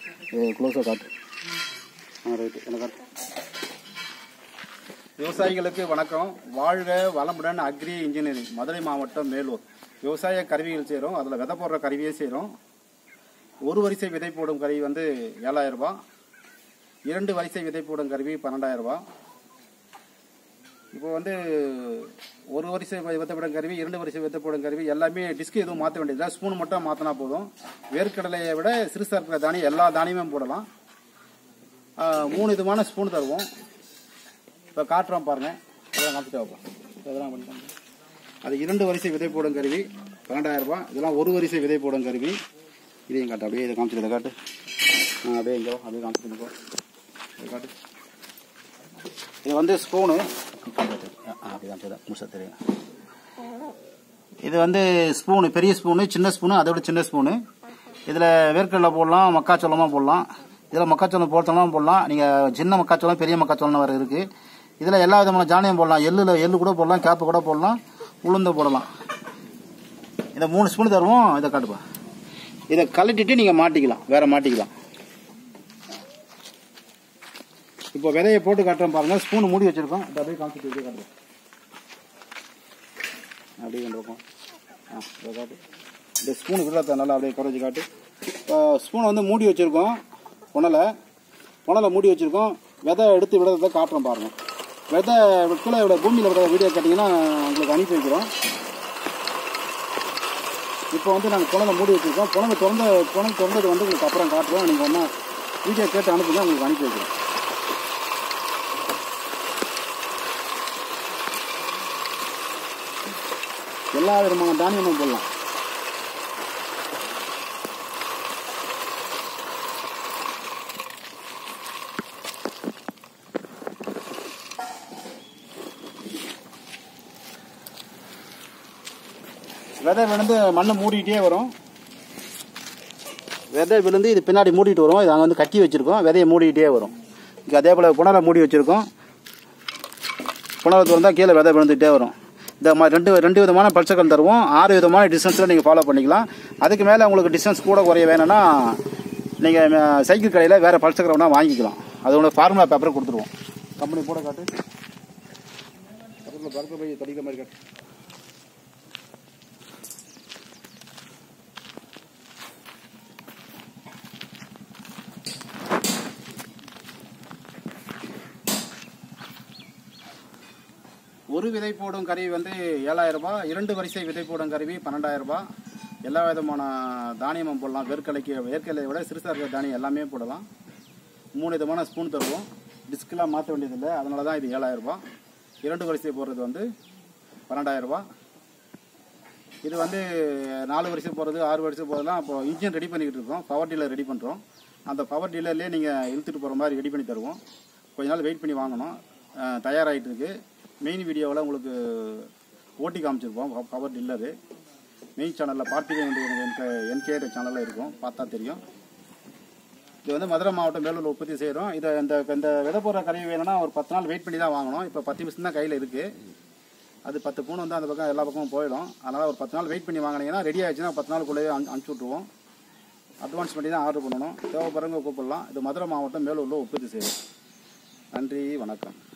க்ளோஸாக காட்டு ஆ ரைட்டு எனக்கு காட்டு விவசாயிகளுக்கு வணக்கம் வாழ்க வளமுடன் அக்ரி இன்ஜினியரிங் மதுரை மாவட்டம் மேலூர் விவசாய கருவிகள் செய்கிறோம் அதில் விதை போடுற கருவியே செய்கிறோம் ஒரு வரிசை விதை போடும் கருவி வந்து ஏழாயிரம் ரூபாய் இரண்டு வரிசை விதை போடும் கருவி பன்னெண்டாயிரம் ரூபாய் இப்போ வந்து ஒரு வரிசை வித்தப்படும் கருவி இரண்டு வரிசை வித்தப்படும் கருவி எல்லாமே டிஸ்க் எதுவும் மாற்ற வேண்டியதில்லை ஸ்பூன் மட்டும் மாற்றினா போதும் வேர்க்கடலையை விட சிறுசாக இருக்கிற தானியம் எல்லா தானியமும் போடலாம் ஆ, மூணு விதமான ஸ்பூன் தருவோம் இப்போ காட்டுறோம் பாருங்க இதெல்லாம் காமிச்சிட்டு வைப்போம் இதெல்லாம் பண்ணி காமிங்க. அது இரண்டு வரிசை விதை போடும் கருவி பன்னெண்டாயிரம் ரூபாய் இதெல்லாம் ஒரு வரிசை விதை போடும் கருவி இதையும் காட்டு அப்படியே இதை காமிச்சிட்டு இதை காட்டு ஆ, அப்படியே இங்கே வா, அப்படியே காமிச்சிட்டு போ இதை காட்டு இது வந்து ஸ்பூனு அப்படி காமிச்சதான் முழுசாக தெரியும் இது வந்து ஸ்பூனு பெரிய ஸ்பூனு சின்ன ஸ்பூனு அதை விட சின்ன ஸ்பூனு இதில் வேர்க்கடலை போடலாம் மக்காச்சோளமாக போடலாம் இதில் மக்காச்சோளம் போடுறதுனாலும் போடலாம் நீங்கள் சின்ன மக்காச்சோளம் பெரிய மக்காச்சோளம் வேறு இருக்குது இதில் எல்லா விதமான தானியம் போடலாம் எள்ளில் எள்ளு கூட போடலாம் கேப்பு கூட போடலாம் உளுந்து போடலாம் இந்த மூணு ஸ்பூன் தருவோம் இதை காட்டுப்பா இதை கழட்டிட்டு நீங்கள் மாட்டிக்கலாம் வேற மாட்டிக்கலாம் இப்போ விதையை போட்டு காட்டுறோம் பாருங்க ஸ்பூன் மூடி வச்சிருக்கோம் இதை அப்படியே காமிச்சிட்டு இப்படியே காட்டுறோம் அப்படியே கொண்டு வைப்போம் ஆ இதை காட்டு இந்த ஸ்பூனு விடத்தை நல்லா அப்படியே குறைச்சி காட்டு இப்போ ஸ்பூனை வந்து மூடி வச்சுருக்கோம் புனலை புனலை மூடி வச்சுருக்கோம் விதை எடுத்து விடத்தை காட்டுறோம் பாருங்க விதை கீழே விட பூமியில் விட வீடியோ கேட்டிங்கன்னா உங்களுக்கு அனுப்பி வைக்கிறோம் இப்போ வந்து நாங்கள் புனலை மூடி வச்சுருக்கோம் புனலை திறந்த புனல் திறந்தது வந்து உங்களுக்கு அப்புறம் காட்டுறோம் நீங்கள் ஒன்றா வீடியோ கேட்டு அனுப்புங்க உங்களுக்கு அனுப்பி வைக்கிறோம் எல்லா விதமான தானியமும் போடலாம் விதை விழுந்து மண்ணை மூடிக்கிட்டே வரும் விதை விழுந்து இது பின்னாடி மூடிட்டு வரும் இது அங்கே வந்து கட்டி வச்சிருக்கோம் விதையை மூடிக்கிட்டே வரும் இங்கே அதே போல் புனலை மூடி வச்சிருக்கோம் புனலை திறந்தா கீழே விதை விழுந்துகிட்டே வரும் இந்த மாதிரி ரெண்டு ரெண்டு விதமான பல்சக்கல் தருவோம் ஆறு விதமான டிஸ்டன்ஸில் நீங்கள் ஃபாலோ பண்ணிக்கலாம் அதுக்கு மேலே உங்களுக்கு டிஸ்டன்ஸ் கூட குறைய வேணும்னா நீங்கள் சைக்கிள் கடையில் வேறு பல்சக்கரை வேணால் வாங்கிக்கலாம் அதோட ஃபார்முலா பேப்பர் கொடுத்துருவோம் கம்பெனி போட காட்டு பக்கத்தில் பறக்க போய் படிக்கிற மாதிரி காட்டு ஒரு விதை போடும் கருவி வந்து ஏழாயிரம் ரூபாய் இரண்டு வரிசை விதை போடும் கருவி பன்னெண்டாயிரம் ரூபாய் எல்லா விதமான தானியமும் போடலாம் வேர்க்கலைக்கு வேர்க்கலையை விட சிறுசாக இருக்கிற தானியம் எல்லாமே போடலாம் மூணு விதமான ஸ்பூன் தருவோம் டிஸ்கெலாம் மாற்ற வேண்டியதில்லை அதனால தான் இது ஏழாயிரம் ரூபாய் இரண்டு வரிசை போடுறது வந்து பன்னெண்டாயிரம் ரூபாய் இது வந்து நாலு வரிசை போகிறது ஆறு வரிசை போகிறதுலாம் இப்போ இன்ஜின் ரெடி பண்ணிக்கிட்டு இருக்கோம் பவர் டீலர் ரெடி பண்ணுறோம் அந்த பவர் டீலர்லேயே நீங்கள் இழுத்துட்டு போகிற மாதிரி ரெடி பண்ணி தருவோம் கொஞ்ச நாள் வெயிட் பண்ணி வாங்கணும் அஹ், தயாராகிட்டு இருக்கு மெயின் வீடியோவில் உங்களுக்கு ஓட்டி காமிச்சிருப்போம் பவர் டீலரு மெயின் சேனலில் பார்த்திவே என்கே என்கே சேனலில் இருக்கும் பார்த்தா தெரியும் இது வந்து மதுரை மாவட்டம் வேலூர் உற்பத்தி செய்கிறோம் இதை இந்த இந்த விதை போடுற கருவி வேணும்னா ஒரு பத்து நாள் வெயிட் பண்ணி தான் வாங்கணும் இப்போ பத்து நிமிஷம் தான் கையில் இருக்குது அது பத்து பூன் வந்து அந்த பக்கம் எல்லா பக்கமும் போயிடும் அதனால் ஒரு பத்து நாள் வெயிட் பண்ணி வாங்கினீங்கன்னா ரெடி ஆயிடுச்சுன்னா பத்து நாளுக்குள்ளேயே அனு- அனுப்பிச்சி விட்ருவோம் அட்வான்ஸ் பண்ணி தான் ஆர்டர் பண்ணணும் தேவைப்படுறவங்க கூப்பிடலாம் இது மதுரை மாவட்டம் மேலூரில் உற்பத்தி செய்யும் நன்றி வணக்கம்